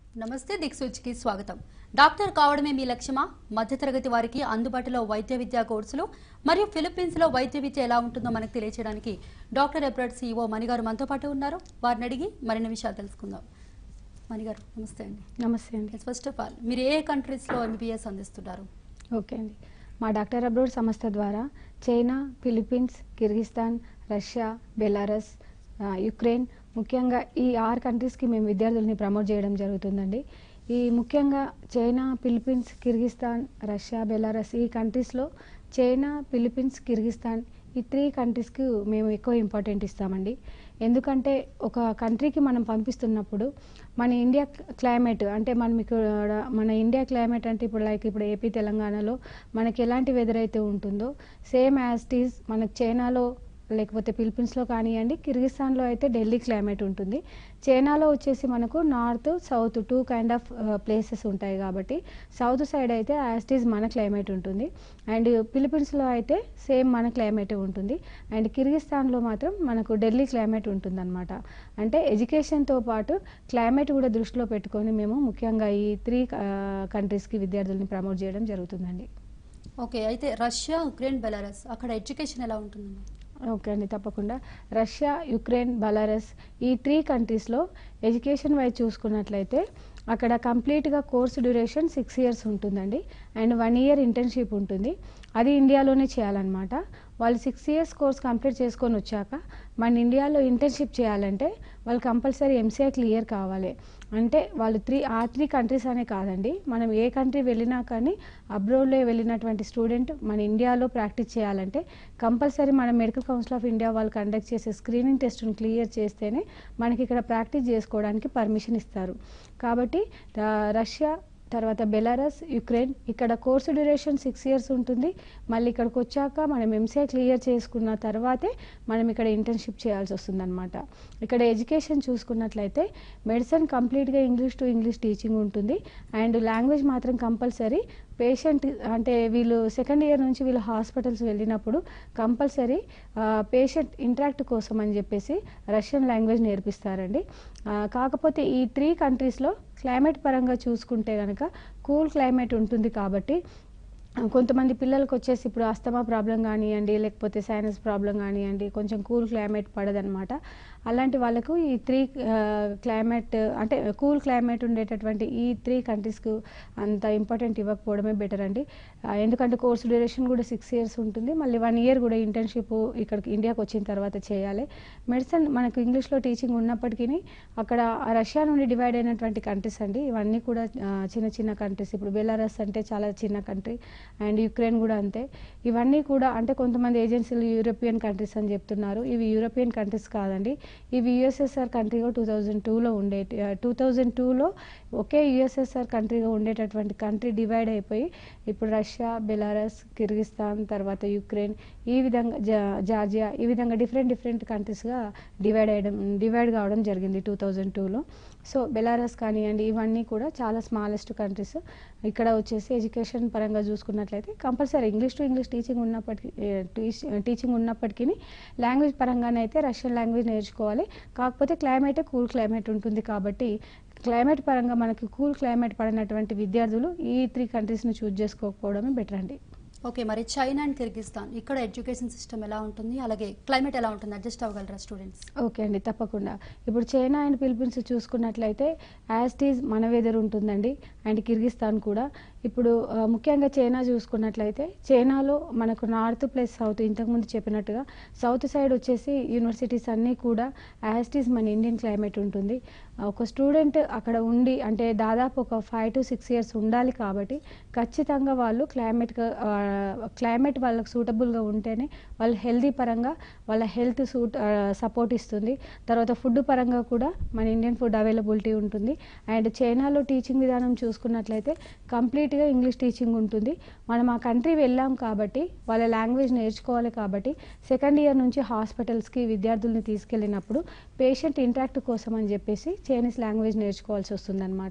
నమస్తే దిక్సూచికి స్వాగతం డాక్టర్ కావడమే మీ లక్ష్యమా మధ్యతరగతి వారికి అందుబాటులో వైద్య విద్యా కోర్సులు మరియు ఫిలిప్పీన్స్ లో వైద్య విద్య ఎలా ఉంటుందో మనకు తెలియజేయడానికి డాక్టర్ ఎబ్రాడ్ సిఇఓ మణిగారు మనతో పాటు ఉన్నారు వారిని అడిగి మరిన్ని విషయాలు తెలుసుకుందాం మణిగారు నమస్తే అండి నమస్తే అండి ఫస్ట్ ఆఫ్ ఆల్ మీరు ఏ కంట్రీస్ లో ఎంబీబీఎస్ అందిస్తున్నారు ఓకే అండి మా డాక్టర్ అబ్రోడ్ సంస్థ ద్వారా China Philippines Kyrgyzstan Russia Belarus ఆ, యుక్రెయిన్ ముఖ్యంగా ఈ ఆరు కంట్రీస్కి మేము విద్యార్థుల్ని ప్రమోట్ చేయడం జరుగుతుందండి ఈ ముఖ్యంగా China Philippines Kyrgyzstan Russia Belarus ఈ కంట్రీస్లో చైనా ఫిలిప్పీన్స్ కిర్గిస్తాన్ ఈ త్రీ కంట్రీస్కి మేము ఎక్కువ ఇంపార్టెంట్ ఇస్తామండి ఎందుకంటే ఒక కంట్రీకి మనం పంపిస్తున్నప్పుడు మన ఇండియా క్లైమేట్ అంటే మనం ఇక్కడ మన ఇండియా క్లైమేట్ అంటే ఇప్పుడు లైక్ ఇప్పుడు ఏపీ తెలంగాణలో మనకి ఎలాంటి వెదర్ అయితే ఉంటుందో సేమ్ యాజ్ టీజ్ మనకు చైనాలో లేకపోతే ఫిలిప్పీన్స్లో కానివ్వండి కిర్గిస్తాన్లో అయితే ఢిల్లీ క్లైమేట్ ఉంటుంది చైనాలో వచ్చేసి మనకు north south two kind of places ఉంటాయి కాబట్టి సౌత్ సైడ్ అయితే యాస్టీజ్ మన క్లైమేట్ ఉంటుంది అండ్ ఫిలిప్పీన్స్లో అయితే సేమ్ మన క్లైమేట్ ఉంటుంది అండ్ కిర్గిస్తాన్లో మాత్రం మనకు ఢిల్లీ క్లైమేట్ ఉంటుందన్నమాట అంటే ఎడ్యుకేషన్తో పాటు క్లైమేట్ కూడా దృష్టిలో పెట్టుకొని మేము ముఖ్యంగా ఈ త్రీ కంట్రీస్కి విద్యార్థుల్ని ప్రమోట్ చేయడం జరుగుతుందండి ఓకే అయితే రష్యా ఉక్రెయిన్ బెలారస్ అక్కడ ఎడ్యుకేషన్ ఎలా ఉంటుందండి ఓకే అండి తప్పకుండా రష్యా యుక్రెయిన్ బెలారస్ ఈ త్రీ కంట్రీస్లో ఎడ్యుకేషన్ వైజ్ చూసుకున్నట్లయితే అక్కడ కంప్లీట్గా కోర్స్ డ్యూరేషన్ సిక్స్ ఇయర్స్ ఉంటుందండి అండ్ వన్ ఇయర్ ఇంటర్న్షిప్ ఉంటుంది అది ఇండియాలోనే చేయాలన్నమాట వాళ్ళు సిక్స్ ఇయర్స్ కోర్స్ కంప్లీట్ చేసుకొని వచ్చాక మన ఇండియాలో ఇంటర్న్షిప్ చేయాలంటే వాళ్ళు కంపల్సరీ ఎంసీఐ క్లియర్ కావాలి అంటే వాళ్ళు త్రీ ఆ త్రీ కంట్రీస్ అనే కాదండి మనం ఏ కంట్రీ వెళ్ళినా కానీ అబ్రోడ్లో వెళ్ళినటువంటి స్టూడెంట్ మన ఇండియాలో ప్రాక్టీస్ చేయాలంటే కంపల్సరీ మన మెడికల్ కౌన్సిల్ ఆఫ్ ఇండియా వాళ్ళు కండక్ట్ చేసే స్క్రీనింగ్ టెస్ట్ను క్లియర్ చేస్తేనే మనకి ఇక్కడ ప్రాక్టీస్ చేసుకోవడానికి పర్మిషన్ ఇస్తారు కాబట్టి ఆ, రష్యా తర్వాత బెలారస్ యుక్రెయిన్ ఇక్కడ కోర్సు డ్యూరేషన్ సిక్స్ ఇయర్స్ ఉంటుంది మళ్ళీ ఇక్కడికి వచ్చాక మనం ఎంసీఐ క్లియర్ చేసుకున్న తర్వాతే మనం ఇక్కడ ఇంటర్న్షిప్ చేయాల్సి వస్తుందన్నమాట ఇక్కడ ఎడ్యుకేషన్ చూసుకున్నట్లయితే మెడిసిన్ కంప్లీట్గా ఇంగ్లీష్ టు ఇంగ్లీష్ టీచింగ్ ఉంటుంది అండ్ లాంగ్వేజ్ మాత్రం కంపల్సరీ పేషెంట్ అంటే వీళ్ళు సెకండ్ ఇయర్ నుంచి వీళ్ళు హాస్పిటల్స్ వెళ్ళినప్పుడు కంపల్సరీ పేషెంట్ ఇంటరాక్ట్ కోసం అని చెప్పేసి రష్యన్ లాంగ్వేజ్ నేర్పిస్తారండి ఆ, కాకపోతే ఈ త్రీ కంట్రీస్లో క్లైమేట్ పరంగా చూసుకుంటే కనుక కూల్ క్లైమేట్ ఉంటుంది కాబట్టి కొంతమంది పిల్లలకు వచ్చేసి ఇప్పుడు అస్తమా ప్రాబ్లం కానివ్వండి లేకపోతే సైనస్ ప్రాబ్లం కానివ్వండి కొంచెం కూల్ క్లైమేట్ పడదనమాట అలాంటి వాళ్ళకు ఈ త్రీ క్లైమేట్ అంటే కూల్ క్లైమేట్ ఉండేటటువంటి ఈ త్రీ కంట్రీస్కు అంత ఇంపార్టెంట్ ఇవ్వకపోవడమే బెటర్ అండి ఆ, ఎందుకంటే కోర్స్ డ్యూరేషన్ కూడా సిక్స్ ఇయర్స్ ఉంటుంది మళ్ళీ వన్ ఇయర్ కూడా ఇంటర్న్షిప్ ఇక్కడికి ఇండియాకి వచ్చిన తర్వాత చేయాలి మెడిసిన్ మనకు ఇంగ్లీష్లో టీచింగ్ ఉన్నప్పటికీ అక్కడ రష్యా నుండి డివైడ్ అయినటువంటి కంట్రీస్ అండి ఇవన్నీ కూడా ఆ, చిన్న చిన్న కంట్రీస్ ఇప్పుడు బెలారస్ అంటే చాలా చిన్న కంట్రీ అండ్ యుక్రెయిన్ కూడా అంతే ఇవన్నీ కూడా అంటే కొంతమంది ఏజెన్సీలు యూరోపియన్ కంట్రీస్ అని చెప్తున్నారు ఇవి యూరోపియన్ కంట్రీస్ కాదండి ఇవి యుఎస్ఎస్ఆర్ కంట్రీగా టూ థౌజండ్ టూలో ఉండే టూ థౌజండ్ టూలో ఒకే యుఎస్ఎస్ఆర్ కంట్రీగా ఉండేటటువంటి కంట్రీ డివైడ్ అయిపోయి ఇప్పుడు రష్యా బెలారస్ కిర్గిస్తాన్ తర్వాత యుక్రెయిన్ ఈ విధంగా జా- జార్జియా ఈ విధంగా డిఫరెంట్ డిఫరెంట్ కంట్రీస్గా డివైడ్ అయ్యడం డివైడ్ కావడం జరిగింది టూ థౌజండ్ టూలో సో బెలారస్ కానివ్వండి ఇవన్నీ కూడా చాలా స్మాలెస్ట్ కంట్రీస్ ఇక్కడ వచ్చేసి ఎడ్యుకేషన్ పరంగా చూసుకున్నట్లయితే compulsory English to English teaching ఉన్నప్పటికీ టీచింగ్ ఉన్నప్పటికీ లాంగ్వేజ్ పరంగానైతే రష్యన్ లాంగ్వేజ్ నేర్చుకోవాలి కాకపోతే క్లైమేట్ కూల్ క్లైమేట్ ఉంటుంది కాబట్టి క్లైమేట్ పరంగా మనకి కూల్ క్లైమేట్ పడినటువంటి విద్యార్థులు ఈ త్రీ కంట్రీస్ని చూజ్ చేసుకోకపోవడమే బెటర్ అండి ఓకే మరి చైనా అండ్ కిర్గిస్తాన్ ఇక్కడ ఎడ్యుకేషన్ సిస్టమ్ ఎలా ఉంటుంది అలాగే క్లైమేట్ ఎలా ఉంటుంది అడ్జస్ట్ అవ్వగలరా స్టూడెంట్స్ ఓకే అండి తప్పకుండా ఇప్పుడు చైనా అండ్ ఫిలిప్పీన్స్ చూసుకున్నట్లయితే యాజ్ టీజ్ మన వెదర్ ఉంటుందండి అండ్ కిర్గిస్తాన్ కూడా ఇప్పుడు ఆ, ముఖ్యంగా చైనా చూసుకున్నట్లయితే చైనాలో మనకు నార్త్ ప్లస్ సౌత్ ఇంతకుముందు చెప్పినట్టుగా సౌత్ సైడ్ వచ్చేసి యూనివర్సిటీస్ అన్నీ కూడా యాజ్ టీజ్ మన ఇండియన్ క్లైమేట్ ఉంటుంది ఆ, ఒక స్టూడెంట్ అక్కడ ఉండి అంటే దాదాపు ఒక ఫైవ్ టు సిక్స్ ఇయర్స్ ఉండాలి కాబట్టి ఖచ్చితంగా వాళ్ళు క్లైమేట్ క్లైమేట్ వాళ్ళకి సూటబుల్గా ఉంటేనే వాళ్ళు హెల్దీ పరంగా వాళ్ళ హెల్త్ సూట్ సపోర్ట్ ఇస్తుంది తర్వాత ఫుడ్ పరంగా కూడా మన ఇండియన్ ఫుడ్ అవైలబిలిటీ ఉంటుంది అండ్ చైనాలో టీచింగ్ విధానం చూసుకున్నట్లయితే కంప్లీట్గా ఇంగ్లీష్ టీచింగ్ ఉంటుంది మనం ఆ కంట్రీ వెళ్ళాం కాబట్టి వాళ్ళ లాంగ్వేజ్ నేర్చుకోవాలి కాబట్టి సెకండ్ ఇయర్ నుంచి హాస్పిటల్స్కి విద్యార్థుల్ని తీసుకెళ్ళినప్పుడు పేషెంట్ ఇంటరాక్ట్ కోసం అని చెప్పేసి చైనీస్ లాంగ్వేజ్ నేర్చుకోవాల్సి వస్తుందన్నమాట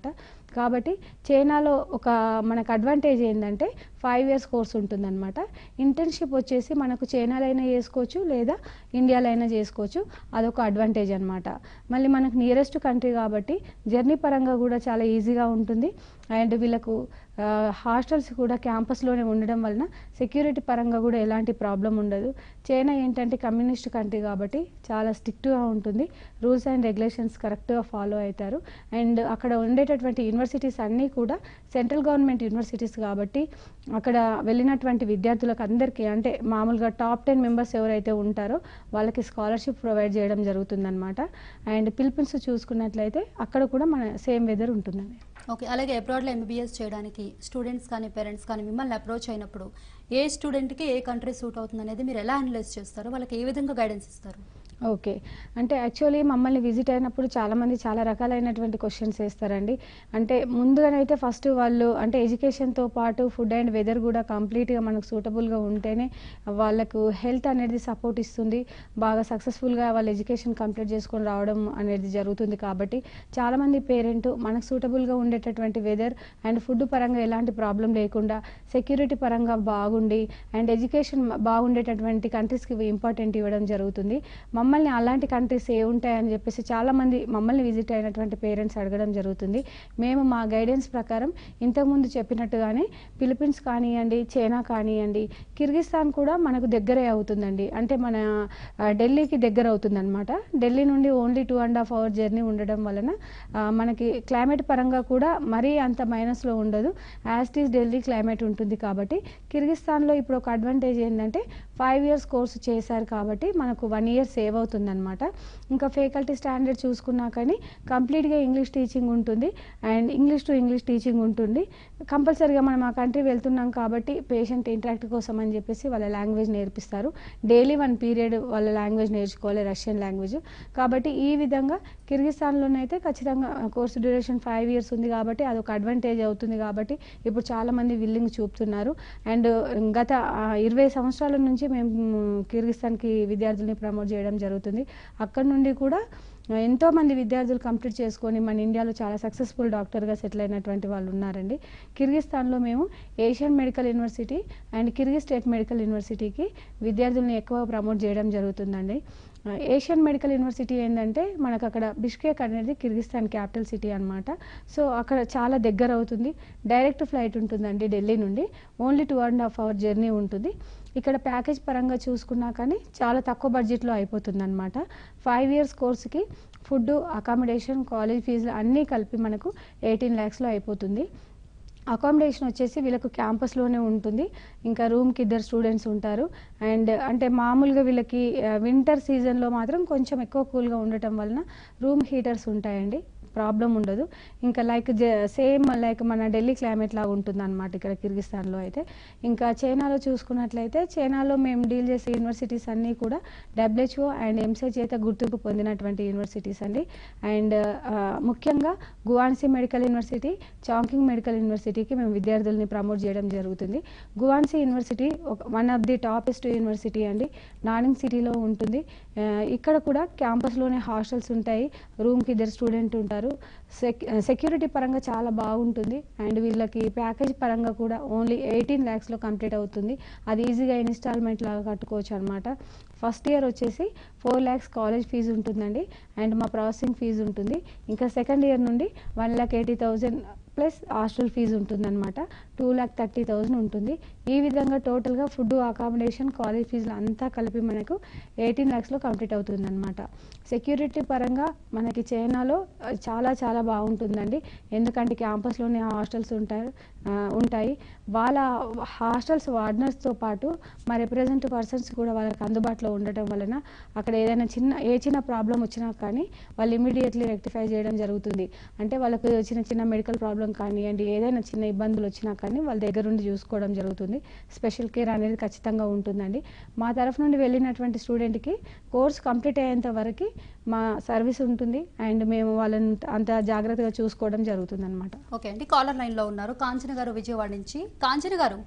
కాబట్టి చైనాలో ఒక మనకు అడ్వాంటేజ్ ఏంటంటే ఫైవ్ ఇయర్స్ కోర్స్ ఉంటుందన్నమాట ఇంటర్న్షిప్ వచ్చేసి మనకు చైనాలో అయినా చేసుకోవచ్చు లేదా ఇండియాలో అయినా చేసుకోవచ్చు అదొక అడ్వాంటేజ్ అనమాట మళ్ళీ మనకు నియరెస్ట్ కంట్రీ కాబట్టి జర్నీ పరంగా కూడా చాలా ఈజీగా ఉంటుంది అండ్ వీళ్ళకు హాస్టల్స్ కూడా క్యాంపస్లోనే ఉండడం వలన సెక్యూరిటీ పరంగా కూడా ఎలాంటి ప్రాబ్లం ఉండదు చైనా ఏంటంటే కమ్యూనిస్ట్ కంట్రీ కాబట్టి చాలా స్ట్రిక్ట్గా ఉంటుంది రూల్స్ అండ్ రెగ్యులేషన్స్ కరెక్ట్గా ఫాలో అవుతారు అండ్ అక్కడ ఉండేటటువంటి యూనివర్సిటీస్ అన్నీ కూడా సెంట్రల్ గవర్నమెంట్ యూనివర్సిటీస్ కాబట్టి అక్కడ వెళ్ళినటువంటి విద్యార్థులకు అందరికీ అంటే మామూలుగా టాప్ టెన్ మెంబర్స్ ఎవరైతే ఉంటారో వాళ్ళకి స్కాలర్షిప్ ప్రొవైడ్ చేయడం జరుగుతుందన్నమాట అండ్ పిలిపిన్స్ చూసుకున్నట్లయితే అక్కడ కూడా మన సేమ్ వెదర్ ఉంటుందండి ఓకే అలాగే అబ్రాడ్లో ఎంబీబీఎస్ చేయడానికి స్టూడెంట్స్ కానీ పేరెంట్స్ కానీ మిమ్మల్ని అప్రోచ్ అయినప్పుడు ఏ స్టూడెంట్కి ఏ కంట్రీ సూట్ అవుతుంది అనేది మీరు ఎలా అనలైజ్ చేస్తారు వాళ్ళకి ఏ విధంగా గైడెన్స్ ఇస్తారు ఓకే అంటే యాక్చువల్లీ మమ్మల్ని విజిట్ అయినప్పుడు చాలామంది చాలా రకాలైనటువంటి క్వశ్చన్స్ వేస్తారండి అంటే ముందుగానైతే ఫస్ట్ వాళ్ళు అంటే ఎడ్యుకేషన్తో పాటు ఫుడ్ అండ్ వెదర్ కూడా కంప్లీట్గా మనకు సూటబుల్గా ఉంటేనే వాళ్ళకు హెల్త్ అనేది సపోర్ట్ ఇస్తుంది బాగా సక్సెస్ఫుల్గా వాళ్ళ ఎడ్యుకేషన్ కంప్లీట్ చేసుకొని రావడం అనేది జరుగుతుంది కాబట్టి చాలామంది పేరెంట్ మనకు సూటబుల్గా ఉండేటటువంటి వెదర్ అండ్ ఫుడ్ పరంగా ఎలాంటి ప్రాబ్లం లేకుండా సెక్యూరిటీ పరంగా బాగుండి అండ్ ఎడ్యుకేషన్ బాగుండేటటువంటి కంట్రీస్కి ఇంపార్టెంట్ ఇవ్వడం జరుగుతుంది మమ్మల్ని అలాంటి కంట్రీస్ ఏ ఉంటాయని చెప్పేసి చాలామంది మమ్మల్ని విజిట్ అయినటువంటి పేరెంట్స్ అడగడం జరుగుతుంది మేము మా గైడెన్స్ ప్రకారం ఇంతకుముందు చెప్పినట్టుగానే ఫిలిప్పీన్స్ కానివ్వండి చైనా కానివ్వండి కిర్గిస్తాన్ కూడా మనకు దగ్గరే అవుతుందండి అంటే మన ఆ, ఢిల్లీకి దగ్గర అవుతుందన్నమాట ఢిల్లీ నుండి only two and half hour journey ఉండడం వలన ఆ, మనకి క్లైమేట్ పరంగా కూడా మరీ అంత మైనస్లో ఉండదు యాజ్ ఈస్ ఢిల్లీ క్లైమేట్ ఉంటుంది కాబట్టి కిర్గిస్తాన్లో ఇప్పుడు ఒక అడ్వాంటేజ్ ఏంటంటే ఫైవ్ ఇయర్స్ కోర్సు చేశారు కాబట్టి మనకు వన్ ఇయర్ సేవ్ అవుతుందన్నమాట ఇంకా ఫ్యాకల్టీ స్టాండర్డ్ చూసుకున్నా కానీ కంప్లీట్గా ఇంగ్లీష్ టీచింగ్ ఉంటుంది and English to English teaching ఉంటుంది కంపల్సరీగా మనం ఆ కంట్రీ వెళ్తున్నాం కాబట్టి పేషెంట్ ఇంటరాక్ట్ కోసం అని చెప్పేసి వాళ్ళ లాంగ్వేజ్ నేర్పిస్తారు డైలీ వన్ పీరియడ్ వాళ్ళ లాంగ్వేజ్ నేర్చుకోవాలి రష్యన్ లాంగ్వేజ్ కాబట్టి ఈ విధంగా కిర్గిస్తాన్లోనైతే ఖచ్చితంగా కోర్సు డ్యూరేషన్ ఫైవ్ ఇయర్స్ ఉంది కాబట్టి అదొక అడ్వాంటేజ్ అవుతుంది కాబట్టి ఇప్పుడు చాలామంది విల్లింగ్ చూపుతున్నారు అండ్ గత ఆ, ఇరవై సంవత్సరాల నుంచి మేము కిర్గిస్తాన్కి విద్యార్థుల్ని ప్రమోట్ చేయడం జరుగుతుంది అక్కడ నుండి కూడా ఎంతో మంది విద్యార్థులు కంప్లీట్ చేసుకొని మన ఇండియాలో చాలా సక్సెస్ఫుల్ డాక్టర్గా సెటిల్ అయినటువంటి వాళ్ళు ఉన్నారండి కిర్గిస్తాన్లో మేము Asian medical university and Kyrgyz state medical యూనివర్సిటీకి విద్యార్థుల్ని ఎక్కువ ప్రమోట్ చేయడం జరుగుతుందండి ఆ, ఏషియన్ మెడికల్ యూనివర్సిటీ ఏంటంటే మనకు అక్కడ బిష్కేక్ అనేది కిర్గిస్తాన్ క్యాపిటల్ సిటీ అన్నమాట సో అక్కడ చాలా దగ్గర అవుతుంది డైరెక్ట్ ఫ్లైట్ ఉంటుందండి ఢిల్లీ నుండి only two and half hour journey ఉంటుంది ఇక్కడ ప్యాకేజ్ పరంగా చూసుకున్నా కానీ చాలా తక్కువ బడ్జెట్లో అయిపోతుంది అనమాట ఫైవ్ ఇయర్స్ కోర్సుకి ఫుడ్ అకామిడేషన్ కాలేజ్ ఫీజులు అన్నీ కలిపి మనకు ఎయిటీన్ ల్యాక్స్లో అయిపోతుంది అకామిడేషన్ వచ్చేసి వీళ్ళకు క్యాంపస్లోనే ఉంటుంది ఇంకా రూమ్కి ఇద్దరు స్టూడెంట్స్ ఉంటారు అండ్ అంటే మామూలుగా వీళ్ళకి వింటర్ సీజన్లో మాత్రం కొంచెం ఎక్కువ కూల్గా ఉండటం వలన రూమ్ హీటర్స్ ఉంటాయండి ప్రాబ్లం ఉండదు ఇంకా లైక్ సేమ్ లైక్ మన ఢిల్లీ క్లైమేట్ లాగా ఉంటుంది అనమాట ఇక్కడ కిర్గిస్తాన్లో అయితే ఇంకా చైనాలో చూసుకున్నట్లయితే చైనాలో మేము డీల్ చేసే యూనివర్సిటీస్ అన్నీ కూడా డబ్ల్యూహెచ్ఓ అండ్ ఎంసె చేత గుర్తింపు పొందినటువంటి యూనివర్సిటీస్ అండి అండ్ ముఖ్యంగా Guangxi medical university Chongqing medical యూనివర్సిటీకి మేము విద్యార్థుల్ని ప్రమోట్ చేయడం జరుగుతుంది గువాన్సీ యూనివర్సిటీ ఒక one of the topest university అండి నానింగ్ సిటీలో ఉంటుంది ఆ, ఇక్కడ కూడా క్యాంపస్లోనే హాస్టల్స్ ఉంటాయి రూమ్కి ఇద్దరు స్టూడెంట్ ఉంటారు సెక్ సెక్యూరిటీ పరంగా చాలా బాగుంటుంది అండ్ వీళ్ళకి ప్యాకేజ్ పరంగా కూడా ఓన్లీ ఎయిటీన్ ల్యాక్స్లో కంప్లీట్ అవుతుంది అది ఈజీగా ఇన్స్టాల్మెంట్ లాగా కట్టుకోవచ్చు అనమాట ఫస్ట్ ఇయర్ వచ్చేసి ఫోర్ ల్యాక్స్ కాలేజ్ ఫీజు ఉంటుందండి అండ్ మా ప్రాసెసింగ్ ఫీజు ఉంటుంది ఇంకా సెకండ్ ఇయర్ నుండి one lakh eighty thousand plus hostel fee ఉంటుందన్నమాట టూ ల్యాక్ థర్టీ థౌజండ్ ఉంటుంది ఈ విధంగా టోటల్గా ఫుడ్ అకామిడేషన్ కాలేజ్ ఫీజులు అంతా కలిపి మనకు ఎయిటీన్ ల్యాక్స్లో కంప్లీట్ అవుతుందన్నమాట సెక్యూరిటీ పరంగా మనకి చైనాలో ఆ, చాలా చాలా బాగుంటుందండి ఎందుకంటే క్యాంపస్లోనే హాస్టల్స్ ఉంటారు ఆ, ఉంటాయి వాళ్ళ హాస్టల్స్ వార్డనర్స్తో పాటు మా రిప్రజెంట్ పర్సన్స్ కూడా వాళ్ళకి అందుబాటులో ఉండటం వలన అక్కడ ఏదైనా చిన్న ఏ చిన్న ప్రాబ్లం వచ్చినా కానీ వాళ్ళు ఇమీడియట్లీ రెక్టిఫై చేయడం జరుగుతుంది అంటే వాళ్ళకు చిన్న చిన్న మెడికల్ ప్రాబ్లం కానివ్వండి ఏదైనా చిన్న ఇబ్బందులు వచ్చినా కానీ వాళ్ళ దగ్గర నుండి చూసుకోవడం జరుగుతుంది స్పెషల్ కేర్ అనేది ఖచ్చితంగా ఉంటుందండి మా తరఫు నుండి వెళ్ళినటువంటి స్టూడెంట్కి కోర్స్ కంప్లీట్ అయ్యేంత వరకు మా సర్వీస్ ఉంటుంది అండ్ మేము వాళ్ళని అంత జాగ్రత్తగా చూసుకోవడం జరుగుతుంది అనమాట ఓకే అండి కాలర్ లైన్ లో ఉన్నారు కాంచన గారు విజయవాడ నుంచి కాంచన గారు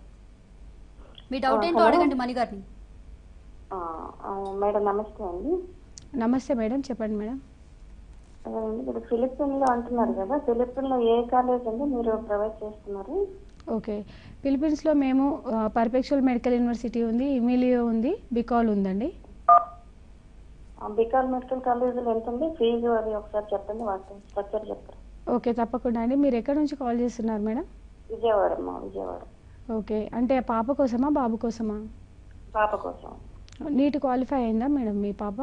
మీ డౌట్ ఆ, ఏంటో హలో. అడగండి మణి గారిని ఆ, ఆ, మేడం నమస్తే అండి నమస్తే మేడం చెప్పండి మేడం అదేనండి ఇప్పుడు ఫిలిప్పీన్ లో అంటున్నారు కదా ఫిలిప్పీన్ లో ఏ కాలేజ్ అండి మీరు ప్రొవైడ్ చేస్తున్నారు ఓకే ఫిలిపీన్స్లో మేము పర్ఫెక్చువల్ మెడికల్ యూనివర్సిటీ ఉంది ఇమిలియో ఉంది బికాల్ ఉందండి బికాల్ మెడికల్ కాలేజీలో ఎంత ఉంది ఫీజు అది ఒకసారి చెప్పండి వాటి స్ట్రక్చర్ చెప్తారు ఓకే తప్పకుండా అండి మీరు ఎక్కడి నుంచి కాల్ చేస్తున్నారు మేడం విజయవాడ అమ్మా విజయవాడ ఓకే అంటే పాప కోసమా బాబు కోసమా పాప కోసం నీట్ క్వాలిఫై అయిందా మేడం మీ పాప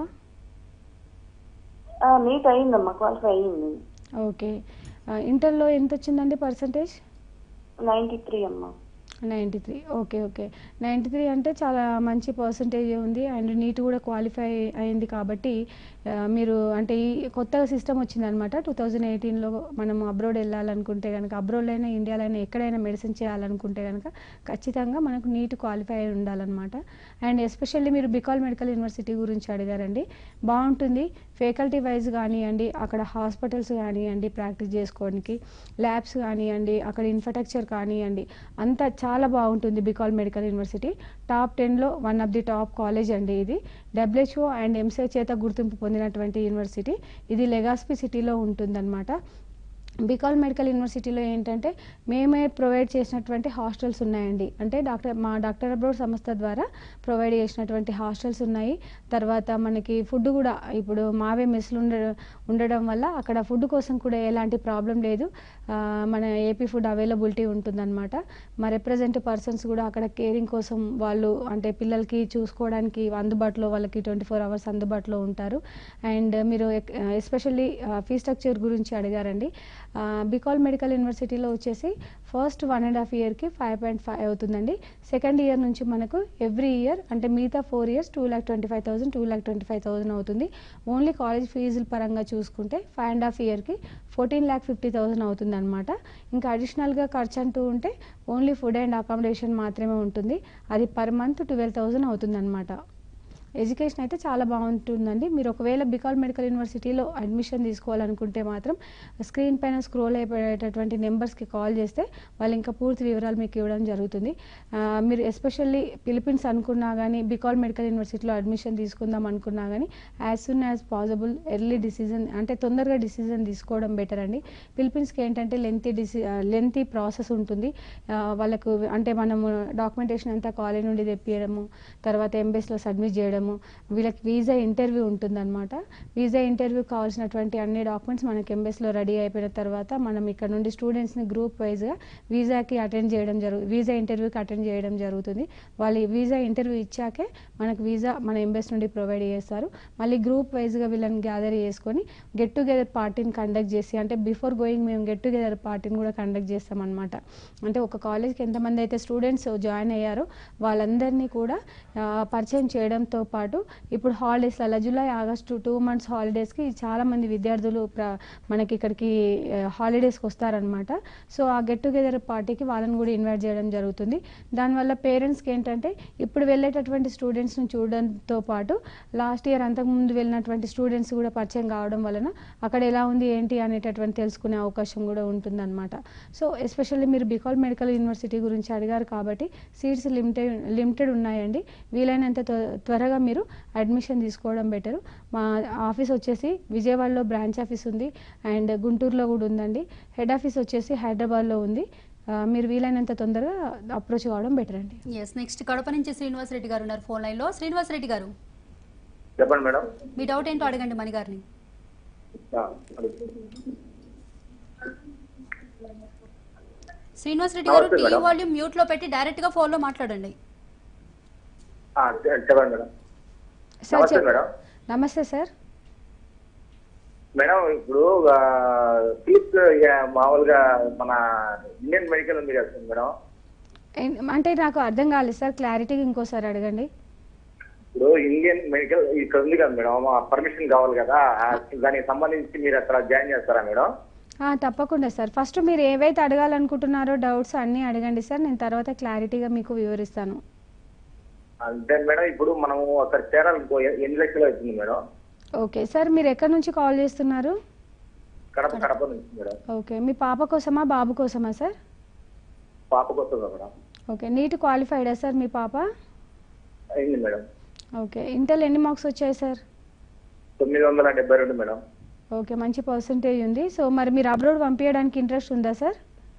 ఆ, నీట్ అయిందమ్మా క్వాలిఫై అయ్యింది ఓకే ఆ, ఇంటర్లో ఎంత వచ్చిందండి పర్సంటేజ్ నైంటీ త్రీ అమ్మా ninety three okay okay ninety three అంటే చాలా మంచి పర్సంటేజ్ ఉంది అండ్ నీట్ కూడా క్వాలిఫై అయింది కాబట్టి ఆ, మీరు అంటే ఈ కొత్తగా సిస్టమ్ వచ్చిందనమాట టూ థౌజండ్ ఎయిటీన్లో మనం అబ్రోడ్ వెళ్ళాలనుకుంటే కనుక అబ్రోడ్లో అయినా ఇండియాలో అయినా ఎక్కడైనా మెడిసిన్ చేయాలనుకుంటే కనుక ఖచ్చితంగా మనకు నీట్ క్వాలిఫై అయి ఉండాలన్నమాట అండ్ ఎస్పెషల్లీ మీరు బికాల్ మెడికల్ యూనివర్సిటీ గురించి అడిగారండి బాగుంటుంది ఫ్యాకల్టీ వైజ్ కానివ్వండి అక్కడ హాస్పిటల్స్ కానివ్వండి ప్రాక్టీస్ చేసుకోవడానికి ల్యాబ్స్ కానివ్వండి అక్కడ ఇన్ఫ్రాస్ట్రక్చర్ కానివ్వండి అంతా చాలా బాగుంటుంది బికాల్ మెడికల్ యూనివర్సిటీ టాప్ టెన్లో one of the top college అండి ఇది డబ్ల్యూహెచ్ఓ అండ్ ఎంసీఐ చేత గుర్తింపు పొందినటువంటి యూనివర్సిటీ ఇది లెగాస్పీ సిటీలో ఉంటుందన్నమాట బికాల్ మెడికల్ యూనివర్సిటీలో ఏంటంటే మేమే ప్రొవైడ్ చేసినటువంటి హాస్టల్స్ ఉన్నాయండి అంటే డాక్టర్ మా డాక్టర్ అబ్రోడ్ సంస్థ ద్వారా ప్రొవైడ్ చేసినటువంటి హాస్టల్స్ ఉన్నాయి తర్వాత మనకి ఫుడ్ కూడా ఇప్పుడు మావే మెస్లు ఉండ ఉండడం వల్ల అక్కడ ఫుడ్ కోసం కూడా ఎలాంటి ప్రాబ్లం లేదు ఆ, మన ఏపీ ఫుడ్ అవైలబిలిటీ ఉంటుందన్నమాట మా రిప్రజెంట్ పర్సన్స్ కూడా అక్కడ కేరింగ్ కోసం వాళ్ళు అంటే పిల్లలకి చూసుకోవడానికి అందుబాటులో వాళ్ళకి ట్వంటీ ఫోర్ అవర్స్ అందుబాటులో ఉంటారు అండ్ మీరు ఎస్పెషల్లీ ఫీ స్ట్రక్చర్ గురించి అడిగారండి బికాల్ మెడికల్ యూనివర్సిటీలో వచ్చేసి ఫస్ట్ వన్ అండ్ హాఫ్ ఇయర్కి ఫైవ్ పాయింట్ ఫైవ్ అవుతుందండి సెకండ్ ఇయర్ నుంచి మనకు ఎవ్రీ ఇయర్ అంటే మిగతా four years two lakh twenty five thousand two lakh twenty five thousand అవుతుంది ఓన్లీ కాలేజ్ ఫీజుల పరంగా చూసుకుంటే ఫైవ్ అండ్ హాఫ్ ఇయర్కి ఫోర్టీన్ ల్యాక్ ఫిఫ్టీ థౌసండ్ అవుతుంది అనమాట ఇంకా అడిషనల్గా ఖర్చు అంటూ ఉంటే ఓన్లీ ఫుడ్ అండ్ అకామిడేషన్ మాత్రమే ఉంటుంది అది పర్ మంత్ ట్వెల్వ్ థౌసండ్ అవుతుంది అనమాట ఎడ్యుకేషన్ అయితే చాలా బాగుంటుందండి మీరు ఒకవేళ బికాల్ మెడికల్ యూనివర్సిటీలో అడ్మిషన్ తీసుకోవాలనుకుంటే మాత్రం స్క్రీన్ పైన స్క్రోల్ అయిపోయేటటువంటి నెంబర్స్కి కాల్ చేస్తే వాళ్ళు ఇంకా పూర్తి వివరాలు మీకు ఇవ్వడం జరుగుతుంది ఆ, మీరు ఎస్పెషల్లీ ఫిలిపీన్స్ అనుకున్నా కానీ బికాల్ మెడికల్ యూనివర్సిటీలో అడ్మిషన్ తీసుకుందాం అనుకున్నా కానీ as soon as possible early decision అంటే తొందరగా డిసిజన్ తీసుకోవడం బెటర్ అండి ఫిలిపీన్స్కి ఏంటంటే లెంతీ డిసి లెంతీ ప్రాసెస్ ఉంటుంది ఆ, వాళ్ళకు అంటే మనము డాక్యుమెంటేషన్ అంతా కాలేజ్ నుండి తెప్పియడము తర్వాత ఎంబెస్లో సబ్మిట్ చేయడము వీళ్ళకి వీసా ఇంటర్వ్యూ ఉంటుందన్నమాట వీసా ఇంటర్వ్యూ కావాల్సినటువంటి అన్ని డాక్యుమెంట్స్ మనకి ఎంబెస్లో రెడీ అయిపోయిన తర్వాత మనం ఇక్కడ నుండి స్టూడెంట్స్ని గ్రూప్ వైజ్గా వీసాకి అటెండ్ చేయడం జరుగు వీసా ఇంటర్వ్యూకి అటెండ్ చేయడం జరుగుతుంది వాళ్ళు వీసా ఇంటర్వ్యూ ఇచ్చాకే మనకు వీసా మన ఎంబెస్ నుండి ప్రొవైడ్ చేస్తారు మళ్ళీ గ్రూప్ వైజ్గా వీళ్ళని గ్యాదర్ చేసుకొని గెట్ టుగెదర్ పార్టీని కండక్ట్ చేసి అంటే బిఫోర్ గోయింగ్ మేము గెట్ టుగెదర్ పార్టీని కూడా కండక్ట్ చేస్తామన్నమాట అంటే ఒక కాలేజ్కి ఎంతమంది అయితే స్టూడెంట్స్ జాయిన్ అయ్యారో వాళ్ళందరినీ కూడా ఆ, పరిచయం చేయడంతో పాటు ఇప్పుడు హాలిడేస్లలో జూలై ఆగస్టు టూ మంత్స్ హాలిడేస్కి చాలామంది విద్యార్థులు ప్ర మనకి ఇక్కడికి హాలిడేస్కి వస్తారనమాట సో ఆ గెట్ టుగెదర్ పార్టీకి వాళ్ళని కూడా ఇన్వైట్ చేయడం జరుగుతుంది దానివల్ల పేరెంట్స్కి ఏంటంటే ఇప్పుడు వెళ్ళేటటువంటి స్టూడెంట్స్ని చూడడంతో పాటు లాస్ట్ ఇయర్ అంతకుముందు వెళ్ళినటువంటి స్టూడెంట్స్ కూడా పరిచయం కావడం వలన అక్కడ ఎలా ఉంది ఏంటి అనేటటువంటి తెలుసుకునే అవకాశం కూడా ఉంటుందన్నమాట సో ఎస్పెషల్లీ మీరు బికాల్ మెడికల్ యూనివర్సిటీ గురించి అడిగారు కాబట్టి సీట్స్ లిమిటెడ్ లిమిటెడ్ ఉన్నాయండి వీలైనంత త్వ- త్వరగా మీరు అడ్మిషన్ తీసుకోవడం బెటర్ మా ఆఫీస్ వచ్చేసి విజయవాడలో బ్రాంచ్ ఆఫీస్ ఉంది అండ్ గుంటూరులో కూడా ఉందండి హెడ్ ఆఫీస్ వచ్చేసి హైదరాబాద్లో ఉంది ఆ, మీరు వీలైనంత తొందరగా అప్రోచ్ కావడం బెటర్ అండి ఎస్ నెక్స్ట్ కడప నుంచి శ్రీనివాస్ రెడ్డి గారు ఉన్నారు ఫోన్ లైన్ లో శ్రీనివాస్ రెడ్డి గారు చెప్పండి మేడం మీ డౌట్ ఏంటో అడగండి మణి గారిని ఆ, అడుగు. శ్రీనివాస్ రెడ్డి గారు నమస్తే టీవీ మేడం. వాల్యూమ్ మ్యూట్ లో పెట్టి డైరెక్ట్ గా ఫోన్ లో మాట్లాడండి ఆ, చె- చెప్పండి మేడం సార్ నమస్తే చెప్- మేడం నమస్తే సార్ మేడం ఇప్పుడు ఆ, ఫీజ్ ఇక మామూలుగా మన ఇండియన్ మెడికల్ ఉంది కదా మేడం ఏం- అంటే నాకు అర్థం కాలేదు సార్ క్లారిటీగా ఇంకోసారి అడగండి ఇప్పుడు ఇండియన్ మెడికల్ ఇక్కడ ఉంది కదా మేడం పర్మిషన్ కావాలి కదా ఆ, దానికి సంబంధించి మీరు అక్కడ జాయిన్ చేస్తారా మేడం ఆ, తప్పకుండా సార్ ఫస్ట్ మీరు ఏవైతే అడగాలనుకుంటున్నారో డౌట్స్ అన్నీ అడగండి సార్ నేను తర్వాత క్లారిటీగా మీకు వివరిస్తాను అంటే మేడం ఇప్పుడు మనం అక్కడ చేరాలనుకో ఎ- ఎన్ని లక్షలు అవుతుంది మేడం ఓకే సార్ మీరు ఎక్కడి నుంచి కాల్ చేస్తున్నారు కడప కడప నుంచి మేడం ఓకే మీ పాప కోసమా బాబు కోసమా సార్ పాపకు వస్తుందా మేడం ఓకే నీట్ క్వాలిఫైడా సార్ మీ పాప అయింది మేడం ఓకే ఇంటర్ ఎన్ని మార్క్స్ వచ్చాయి సార్ తొమ్మిది వందల డెబ్బై రెండు మేడం ఓకే మంచి పర్సంటేజ్ ఉంది సో మరి మీరు అబ్రాడ్ పంపించడానికి ఇంట్రెస్ట్ ఉందా సార్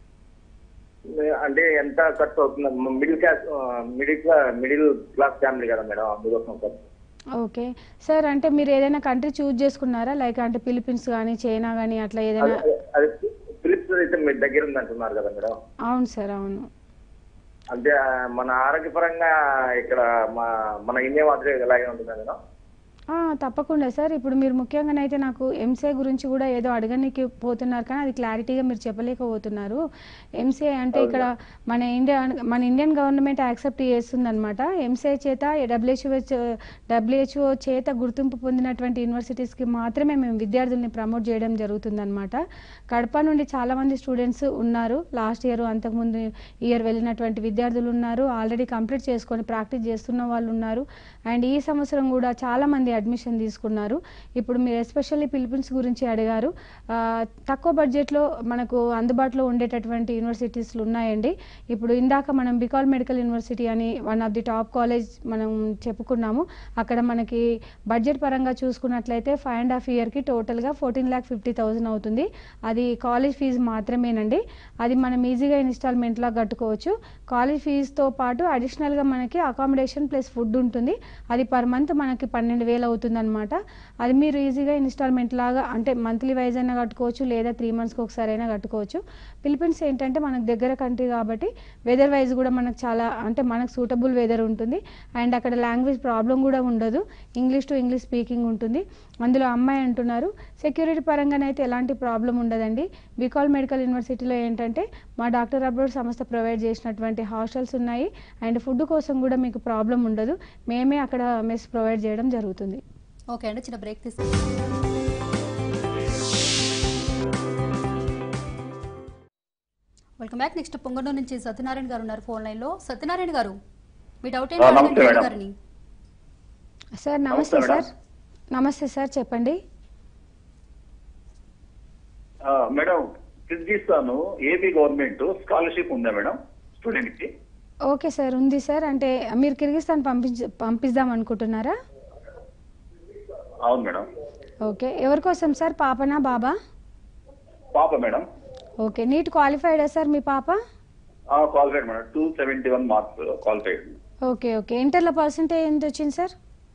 అంటే ఎంత ఖర్చు అవుతుంది middle class middle class middle class family కదా మేడం అందుకోసం సార్ ఓకే సార్ అంటే మీరు ఏదైనా కంట్రీ చూజ్ చేసుకున్నారా లైక్ అంటే ఫిలిప్పీన్స్ కానీ చైనా కానీ అట్లా ఏదైనా అది- అది ఫిలిప్స్ అయితే మీ దగ్గర ఉంది అంటున్నారు కదా మేడం అవును సార్ అవును అంటే ఆ, మన ఆరోగ్యపరంగా ఇక్కడ మా మన ఇండియా మాత్రమే ఎలాగే ఉంటుంది మేడం ఆ, తప్పకుండా సార్ ఇప్పుడు మీరు ముఖ్యంగానైతే నాకు ఎంసీఏ గురించి కూడా ఏదో అడగడానికి పోతున్నారు కానీ అది క్లారిటీగా మీరు చెప్పలేకపోతున్నారు ఎంసీఏ అంటే ఇక్కడ మన ఇండియా మన ఇండియన్ గవర్నమెంట్ యాక్సెప్ట్ చేస్తుందన్నమాట ఎంసీఏ చేత డబ్ల్యూహెచ్ఓ డబ్ల్యూహెచ్ఓ చేత గుర్తింపు పొందినటువంటి యూనివర్సిటీస్కి మాత్రమే మేము విద్యార్థుల్ని ప్రమోట్ చేయడం జరుగుతుందన్నమాట కడప నుండి చాలామంది స్టూడెంట్స్ ఉన్నారు లాస్ట్ ఇయర్ అంతకుముందు ఇయర్ వెళ్ళినటువంటి విద్యార్థులు ఉన్నారు ఆల్రెడీ కంప్లీట్ చేసుకొని ప్రాక్టీస్ చేస్తున్న వాళ్ళు ఉన్నారు అండ్ ఈ సంవత్సరం కూడా చాలామంది అడ్మిషన్ తీసుకున్నారు ఇప్పుడు మీరు ఎస్పెషల్లీ పిలిపిన్స్ గురించి అడిగారు ఆ, తక్కువ బడ్జెట్లో మనకు అందుబాటులో ఉండేటటువంటి యూనివర్సిటీస్లు ఉన్నాయండి ఇప్పుడు ఇందాక మనం బికాల్ మెడికల్ యూనివర్సిటీ అని one of the top college మనం చెప్పుకున్నాము అక్కడ మనకి బడ్జెట్ పరంగా చూసుకున్నట్లయితే ఫైవ్ అండ్ హాఫ్ ఇయర్కి టోటల్గా ఫోర్టీన్ ల్యాక్ ఫిఫ్టీ థౌసండ్ అవుతుంది అది కాలేజ్ ఫీజు మాత్రమేనండి అది మనం ఈజీగా ఇన్స్టాల్మెంట్లా కట్టుకోవచ్చు కాలేజ్ ఫీజుతో పాటు అడిషనల్గా మనకి అకామిడేషన్ ప్లస్ ఫుడ్ ఉంటుంది అది పర్ మంత్ మనకి పన్నెండు వేలు అవుతుంది అనమాట అది మీరు ఈజీగా ఇన్స్టాల్మెంట్ లాగా అంటే మంత్లీ వైజ్ అయినా కట్టుకోవచ్చు లేదా త్రీ మంత్స్కి ఒకసారి అయినా కట్టుకోవచ్చు ఫిలిపీన్స్ ఏంటంటే మనకు దగ్గర కంట్రీ కాబట్టి వెదర్ వైజ్ కూడా మనకు చాలా అంటే మనకు సూటబుల్ వెదర్ ఉంటుంది అండ్ అక్కడ లాంగ్వేజ్ ప్రాబ్లం కూడా ఉండదు ఇంగ్లీష్ టు ఇంగ్లీష్ స్పీకింగ్ ఉంటుంది అందులో అమ్మాయి అంటున్నారు సెక్యూరిటీ పరంగానైతే ఎలాంటి ప్రాబ్లం ఉండదండి బికాల్ మెడికల్ యూనివర్సిటీలో ఏంటంటే మా డాక్టర్ అబ్రోడ్ సంస్థ ప్రొవైడ్ చేసినటువంటి హాస్టల్స్ ఉన్నాయి అండ్ ఫుడ్ కోసం కూడా మీకు ప్రాబ్లం ఉండదు మేమే అక్కడ మెస్ ప్రొవైడ్ చేయడం జరుగుతుంది ఓకే అండి చిన్న బ్రేక్ తీసుకుంటాం వెల్కమ్ బ్యాక్ నెక్స్ట్ పొంగనూరు నుంచి సత్యనారాయణ గారు ఉన్నారు ఫోన్ లైన్ లో సత్యనారాయణ గారు మీ డౌట్ ఏంటి ఆ, అడగండి నమస్తే గురువు మేడం. గారిని సార్ నమస్తే నమస్తే సార్ నమస్తే సార్ చెప్పండి ఆ, madam Kyrgyzstan AP government scholarship ఉందా మేడం స్టూడెంట్ కి ఓకే సార్ ఉంది సార్ అంటే మీరు కిర్గిస్తాన్ పంపించ పంపిద్దాం అనుకుంటున్నారా అవును మేడం ఓకే ఎవరి కోసం సార్ పాపనా బాబా పాప మేడం ఓకే నీట్ క్వాలిఫైడా సార్ మీ పాప qualified madam two seventy one marks qualified okay okay ఇంటర్లో పర్సంటేజ్ ఎంత వచ్చింది sir